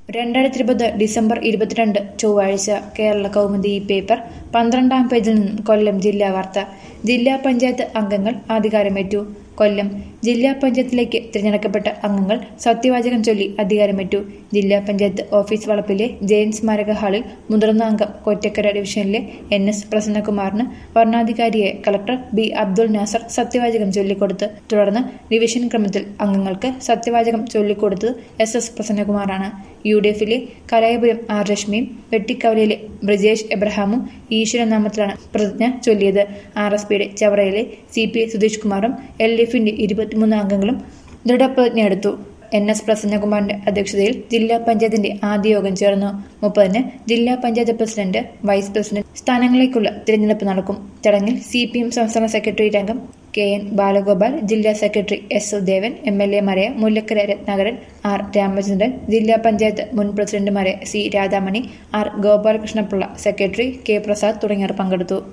രണ്ടായിരത്തി ഇരുപത് ഡിസംബർ ഇരുപത്തിരണ്ട് ചൊവ്വാഴ്ച കേരള കൗമുദി ഈ പേപ്പർ പന്ത്രണ്ടാം പേജിൽ നിന്നും കൊല്ലം ജില്ലാ വാർത്ത ജില്ലാ പഞ്ചായത്ത് അംഗങ്ങൾ അധികാരമേറ്റു കൊല്ലം ജില്ലാ പഞ്ചായത്തിലേക്ക് തിരഞ്ഞെടുക്കപ്പെട്ട അംഗങ്ങൾ സത്യവാചകം ചൊല്ലി അധികാരമേറ്റു ജില്ലാ പഞ്ചായത്ത് ഓഫീസ് വളപ്പിലെ ജെയിൻ സ്മാരക ഹാളിൽ മുതിർന്ന അംഗം കൊറ്റക്കര ഡിവിഷനിലെ എൻ എസ് പ്രസന്നകുമാറിന് വർണ്ണാധികാരിയെ കളക്ടർ ബി അബ്ദുൾ നാസർ സത്യവാചകം ചൊല്ലിക്കൊടുത്ത് തുടർന്ന് ഡിവിഷൻ ക്രമത്തിൽ അംഗങ്ങൾക്ക് സത്യവാചകം ചൊല്ലിക്കൊടുത്തത് എസ് എസ് പ്രസന്നകുമാറാണ് യു ഡി എഫിലെ കലായപുരം ആർ രശ്മിയും വെട്ടിക്കവലയിലെ ബ്രജേഷ് എബ്രഹാമും ഈശ്വരനാമത്തിലാണ് പ്രതിജ്ഞ ചൊല്ലിയത് ആർ എസ് പിയുടെ ചവറയിലെ സി പി ഐ സുധീഷ് കുമാറും എൽ ഡി എഫിന്റെ ഇരുപത്തിമൂന്ന് അംഗങ്ങളും ദൃഢപ്രതിജ്ഞ എടുത്തു എൻ എസ് പ്രസന്നകുമാറിന്റെ അധ്യക്ഷതയിൽ ജില്ലാ പഞ്ചായത്തിന്റെ ആദ്യ യോഗം ചേർന്നു മുപ്പതിന് ജില്ലാ പഞ്ചായത്ത് പ്രസിഡന്റ് വൈസ് പ്രസിഡന്റ് സ്ഥാനങ്ങളിലേക്കുള്ള തിരഞ്ഞെടുപ്പ് നടക്കും ചടങ്ങിൽ സി പി എം സംസ്ഥാന സെക്രട്ടേറിയറ്റ് അംഗം കെ എൻ ബാലഗോപാൽ ജില്ലാ secretary S Sudevan M L എമാരായ മുല്ലക്കര രത്നാകരൻ ആർ രാമചന്ദ്രൻ ജില്ലാ പഞ്ചായത്ത് മുൻ പ്രസിഡന്റുമാരായ C Radhamani R Gopalakrishnapillai secretary K Prasad തുടങ്ങിയവർ പങ്കെടുത്തു